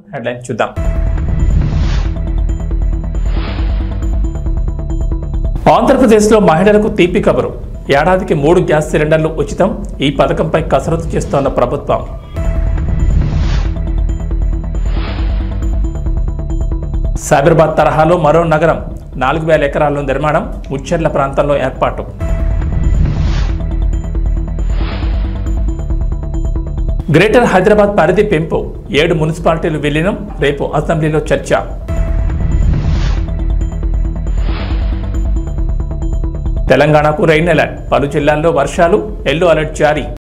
headline చూద్దాం ఆంధ్రప్రదేశ్లో మహిళలకు తీపి కబరు ఏడాదికి మూడు గ్యాస్ సిలిండర్లు ఉచితం ఈ పథకంపై కసరత్తు చేస్తోన్న ప్రభుత్వం సైబరాబాద్ తరహాలో మరో నగరం నాలుగు వేల ఎకరాల్లో నిర్మాణం ముచ్చెర్ల ప్రాంతంలో ఏర్పాటు గ్రేటర్ హైదరాబాద్ పరిధి పెంపు ఏడు మున్సిపాలిటీలు విలీనం రేపు అసెంబ్లీలో చర్చ తెలంగాణకు రెయిన్ అలర్ట్ పలు జిల్లాల్లో వర్షాలు ఎల్లో అలర్ట్ జారీ